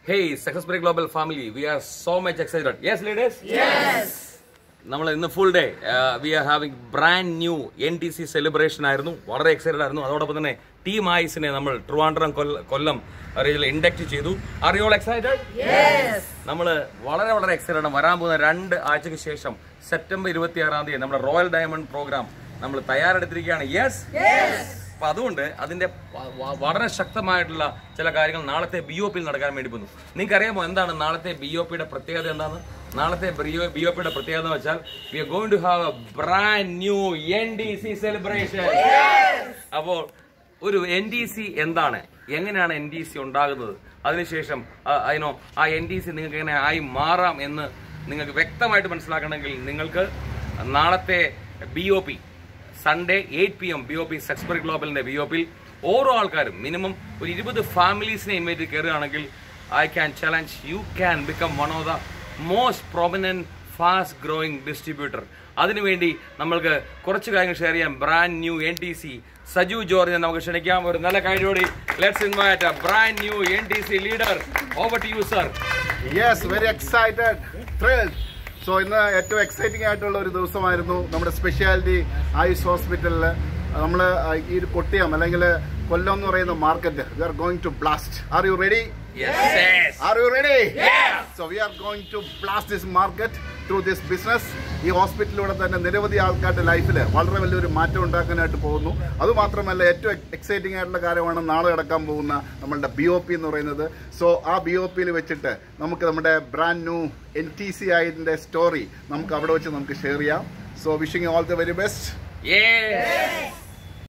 Hey, Success Break Global family, we are so much excited. Yes, ladies? Yes. നമ്മൾ ഇന്ന് full day we are having brand new N T C celebration ആയിരുന്നു വളരെ excited ആയിരുന്നു അതോടൊപ്പം തന്നെ team ആയിസിനെ നമ്മൾ ട്രിവാൻഡ്രം കൊല്ലം റീജിയൽ ഇൻഡക്ട് ചെയ്തു ആർ യു ഓൾ എക്സൈറ്റഡ് നമ്മൾ വളരെ വളരെ എക്സൈറ്റഡ് ആണ് വരാൻ പോകുന്ന രണ്ട് ആഴ്ചയ്ക്ക് ശേഷം സെപ്റ്റംബർ ഇരുപത്തി ആറാം തീയതി നമ്മുടെ റോയൽ ഡയമണ്ട് പ്രോഗ്രാം നമ്മൾ തയ്യാറെടുത്തിരിക്കുകയാണ് യെസ് അപ്പൊ അതുകൊണ്ട് അതിന്റെ വ- വ- വളരെ ശക്തമായിട്ടുള്ള ചില കാര്യങ്ങൾ നാളത്തെ ബി ഒ പിയിൽ നടക്കാൻ വേണ്ടി പോകുന്നു നിങ്ങൾക്ക് അറിയാമോ എന്താണ് നാളത്തെ ബി ഒ പിയുടെ പ്രത്യേകത എന്താണ് നാളത്തെ ബി ഒ പിയുടെ പ്രത്യേകത എന്ന് വെച്ചാൽ we are going to have a brand new N D C celebration അപ്പോൾ ഒരു എൻ ഡി സി എന്താണ് എങ്ങനെയാണ് എൻ ഡി സി ഉണ്ടാകുന്നത് അതിനുശേഷം അതിനോ ആ എൻ ഡി സി നിങ്ങൾക്ക് എങ്ങനെ ആയി മാറാം എന്ന് നിങ്ങൾക്ക് വ്യക്തമായിട്ട് മനസ്സിലാക്കണമെങ്കിൽ നിങ്ങൾക്ക് നാളത്തെ B O P Sunday eight P M B O P Saxbury ഗ്ലോബലിന്റെ ബി ഒ പിയിൽ ഓരോ ആൾക്കാരും മിനിമം ഒരു ഇരുപത് ഫാമിലീസിനെ ഇൻവൈറ്റ് കയറുകയാണെങ്കിൽ I can challenge you can become one of the most prominent fast growing distributor അതിനുവേണ്ടി നമ്മൾക്ക് കുറച്ച് കാര്യങ്ങൾ ഷെയർ ചെയ്യാം brand new N T C Saju ജോർജിനെ നമുക്ക് ക്ഷണിക്കാം ഒരു നല്ല കാര്യോടി let's invite brand new N T C leader over to you sir yes very excited thrilled so ഇന്ന് ഏറ്റവും എക്സൈറ്റിംഗ് ആയിട്ടുള്ള ഒരു ദിവസമായിരുന്നു നമ്മുടെ സ്പെഷ്യാലിറ്റി ആയുഷ് ഹോസ്പിറ്റലിൽ നമ്മൾ ഈ ഒരു കൊട്ടിയം അല്ലെങ്കിൽ കൊല്ലം എന്ന് പറയുന്ന market we are going to blast are you ready are you ready so we are going to blast this market through this business ഈ ഹോസ്പിറ്റലിലൂടെ തന്നെ നിരവധി ആൾക്കാരുടെ ലൈഫിൽ വളരെ വലിയൊരു മാറ്റം ഉണ്ടാക്കാനായിട്ട് പോകുന്നു അതുമാത്രമല്ല ഏറ്റവും എക്സൈറ്റിംഗ് ആയിട്ടുള്ള കാര്യമാണ് നാളെ നടക്കാൻ പോകുന്ന നമ്മളുടെ ബി ഒ പി എന്ന് പറയുന്നത് സോ ആ ബി ഒ പിയിൽ വെച്ചിട്ട് നമുക്ക് നമ്മുടെ brand new N T C ആയതിന്റെ സ്റ്റോറി നമുക്ക് അവിടെ വെച്ച് നമുക്ക് ഷെയർ ചെയ്യാം so wishing all the very best Yes.